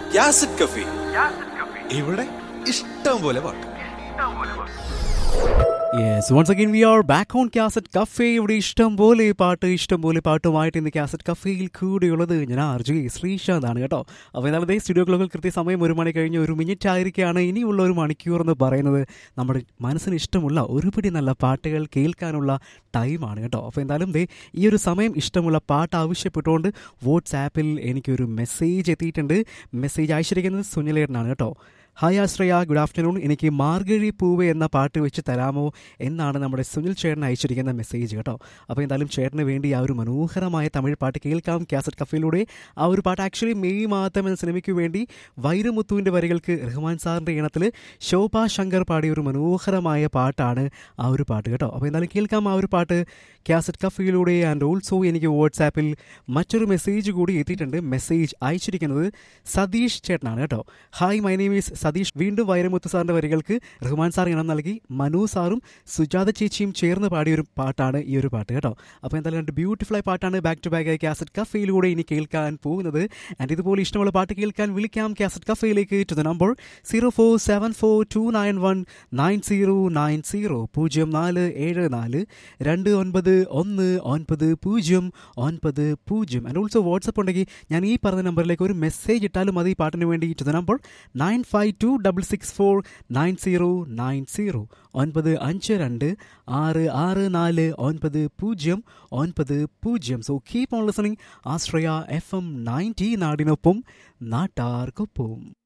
യാസിഡ് കഫി ഇവിടെ ഇഷ്ടം പോലെ പാട്ട് yes once again we are back on cassette cafe ഇവിടെ ഇഷ്ടം പോലെ പാട്ട് ഇഷ്ടം പോലെ പാട്ടുമായിട്ട് ഇന്ന് കാസറ്റ് കഫേയിൽ കൂടെയുള്ളത് ഞാൻ ആർജു ശ്രീശാന്താണ് കേട്ടോ അപ്പോൾ എന്നാൽ അതേ സ്റ്റുഡിയോ ക്ലോക്കിൽ കൃത്യസമയം ഒരു മണി കഴിഞ്ഞ് ഒരു മിനിറ്റ് ആയിരിക്കുകയാണ് ഇനിയുള്ള ഒരു മണിക്കൂർ എന്ന് പറയുന്നത് നമ്മുടെ മനസ്സിന് ഇഷ്ടമുള്ള ഒരുപിടി നല്ല പാട്ടുകൾ കേൾക്കാനുള്ള ടൈമാണ് കേട്ടോ അപ്പോൾ എന്തായാലും ദേ ഈ ഒരു സമയം ഇഷ്ടമുള്ള പാട്ട് ആവശ്യപ്പെട്ടുകൊണ്ട് വാട്സാപ്പിൽ എനിക്കൊരു മെസ്സേജ് എത്തിയിട്ടുണ്ട് മെസ്സേജ് അയച്ചിരിക്കുന്നത് സുനിലേട്ടനാണ് കേട്ടോ ഹായ് ആശ്രയ ഗുഡ് ആഫ്റ്റർനൂൺ എനിക്ക് മാർഗഴി പൂവ് എന്ന പാട്ട് വെച്ച് തരാമോ എന്നാണ് നമ്മുടെ സുനിൽ ചേട്ടൻ അയച്ചിരിക്കുന്ന മെസ്സേജ് കേട്ടോ അപ്പോൾ എന്തായാലും ചേട്ടന് വേണ്ടി ആ ഒരു മനോഹരമായ തമിഴ് പാട്ട് കേൾക്കാം കാസറ്റ് കഫയിലൂടെ ആ ഒരു പാട്ട് ആക്ച്വലി മെയ് മാത്തം എന്ന സിനിമയ്ക്ക് വേണ്ടി വൈരമുത്തുവിൻ്റെ വരികൾക്ക് റഹ്മാൻ സാറിൻ്റെ ഈണത്തിൽ ശോഭ ശങ്കർ പാടിയ ഒരു മനോഹരമായ പാട്ടാണ് ആ ഒരു പാട്ട് കേട്ടോ അപ്പോൾ എന്തായാലും കേൾക്കാം ആ ഒരു പാട്ട് കാസറ്റ് കഫയിലൂടെ ആൻഡ് ഓൾസോ എനിക്ക് വാട്സാപ്പിൽ മറ്റൊരു മെസ്സേജ് കൂടി എത്തിയിട്ടുണ്ട് മെസ്സേജ് അയച്ചിരിക്കുന്നത് സതീഷ് ചേട്ടനാണ് കേട്ടോ hi my name is Satish വീണ്ടും വൈരമുത്ത് സാറിന്റെ വരികൾക്ക് റഹ്മാൻ സാർ ഇണം നൽകി മനു സാറും സുജാത ചേച്ചിയും ചേർന്ന് പാടിയ ഒരു പാട്ടാണ് ഈ ഒരു പാട്ട് കേട്ടോ അപ്പോൾ എന്തായാലും രണ്ട് ബ്യൂട്ടിഫുൾ ആയ പാട്ടാണ് ബാക്ക് ടു ബാക്ക് കാസറ്റ് കഫയിലൂടെ ഇനി കേൾക്കാൻ പോകുന്നത് ആൻഡ് ഇതുപോലെ ഇഷ്ടമുള്ള പാട്ട് കേൾക്കാൻ വിളിക്കാം കാസറ്റ് കഫയിലേക്ക് to the number zero four seven four two nine one nine zero nine zero പൂജ്യം നാല് ഏഴ് നാല് രണ്ട് ഒൻപത് ഒന്ന് ഒൻപത് പൂജ്യം ഒൻപത് പൂജ്യം ആൻഡ് ഓൾസോ വാട്സപ്പ് ഉണ്ടെങ്കിൽ ഞാൻ ഈ പറഞ്ഞ നമ്പറിലേക്ക് ഒരു മെസ്സേജ് ഇട്ടാലും മതി ഈ പാട്ടിന് വേണ്ടി to the number nine five two double six four nine zero nine zero ഒൻപത് അഞ്ച് രണ്ട് ആറ് ആറ് നാല് ഒൻപത് പൂജ്യം ഒൻപത് പൂജ്യം so keep on listening Ashraya F M ninety നാടിനൊപ്പം നാട്ടാർക്കൊപ്പം